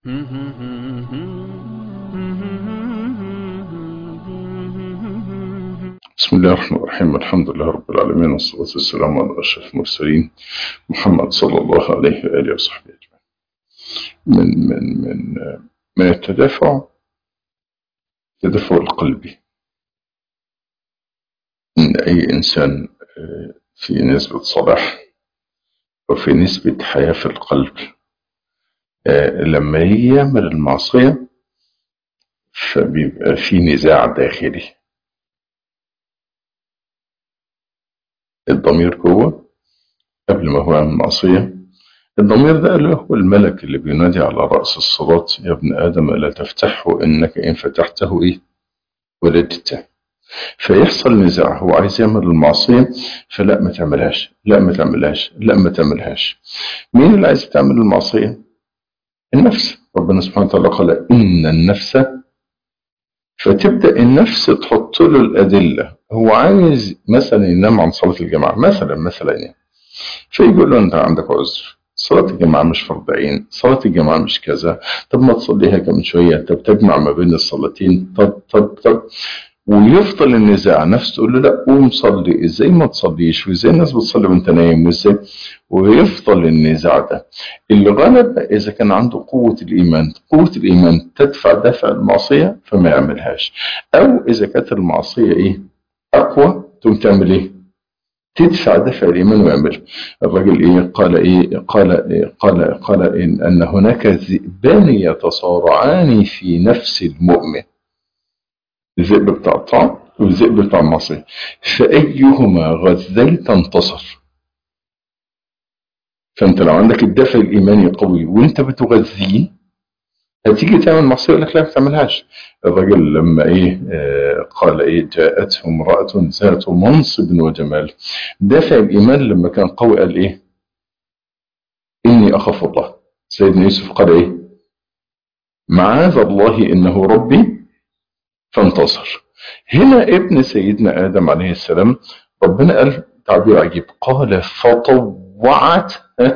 بسم الله الرحمن الرحيم الحمد لله رب العالمين والصلاة والسلام على أشرف المرسلين محمد صلى الله عليه وآله وصحبه أجمعين من من من من التدافع التدافع القلبي إن أي إنسان في نسبة صلاح وفي نسبة حياة في القلب لما يجي يعمل المعصية فبيبقى في نزاع داخلي الضمير جوه قبل ما هو يعمل معصية الضمير ده اللي هو الملك اللي بينادي على رأس الصراط يا ابن آدم لا تفتحه إنك إن فتحته إيه ولدته فيحصل نزاع هو عايز يعمل المعصية فلا ما تعملهاش لا ما تعملهاش لا ما تعملهاش مين اللي عايز تعمل المعصية النفس ربنا سبحانه وتعالى قال إن النفس فتبدأ النفس تحط له الأدلة هو عايز مثلا ينام عن صلاة الجماعة مثلا مثلا يعني فيقول له أنت عندك عذر صلاة الجماعة مش فرض عين صلاة الجماعة مش كذا طب ما تصليها كمان شوية طب تجمع ما بين الصلاتين طب طب طب ويفضل النزاع نفسه تقول له لا قوم صلي ازاي ما تصليش وازاي الناس بتصلي وانت نايم وازاي ويفضل النزاع ده اللي غلب اذا كان عنده قوة الايمان قوة الايمان تدفع دفع المعصية فما يعملهاش او اذا كانت المعصية ايه اقوى تقوم تعمل ايه تدفع دفع الايمان ويعمل الراجل ايه قال ايه قال إيه قال قال إن, ان هناك ذئبان يتصارعان في نفس المؤمن الذئب بتاع الطعام والذئب بتاع المعصية فأيهما غذيت انتصر فأنت لو عندك الدافع الإيماني قوي وأنت بتغذيه هتيجي تعمل معصية يقول لك لا ما تعملهاش الراجل لما إيه آه قال إيه جاءته امرأة ذات منصب وجمال دافع الإيمان لما كان قوي قال إيه إني أخاف الله سيدنا يوسف قال إيه معاذ الله إنه ربي فانتصر هنا ابن سيدنا آدم عليه السلام ربنا قال تعبير عجيب قال فطوعت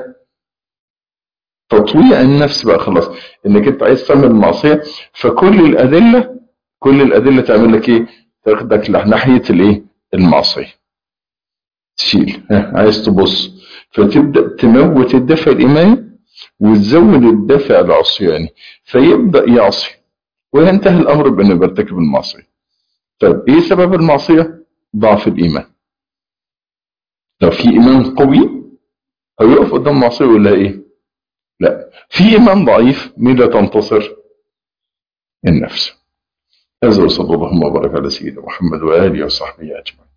تطويع النفس بقى خلاص انك انت عايز تعمل المعصيه فكل الادله كل الادله تعمل لك ايه تاخدك ناحيه الايه المعصيه تشيل عايز تبص فتبدا تموت الدافع الايماني وتزود الدافع العصياني فيبدا يعصي وينتهي الأمر بأنه بيرتكب المعصية طيب إيه سبب المعصية؟ ضعف الإيمان لو في إيمان قوي هيقف قدام المعصية ويقول لها إيه؟ لا في إيمان ضعيف مين لا تنتصر؟ النفس هذا وصلى الله وبارك على سيدنا محمد وآله وصحبه أجمعين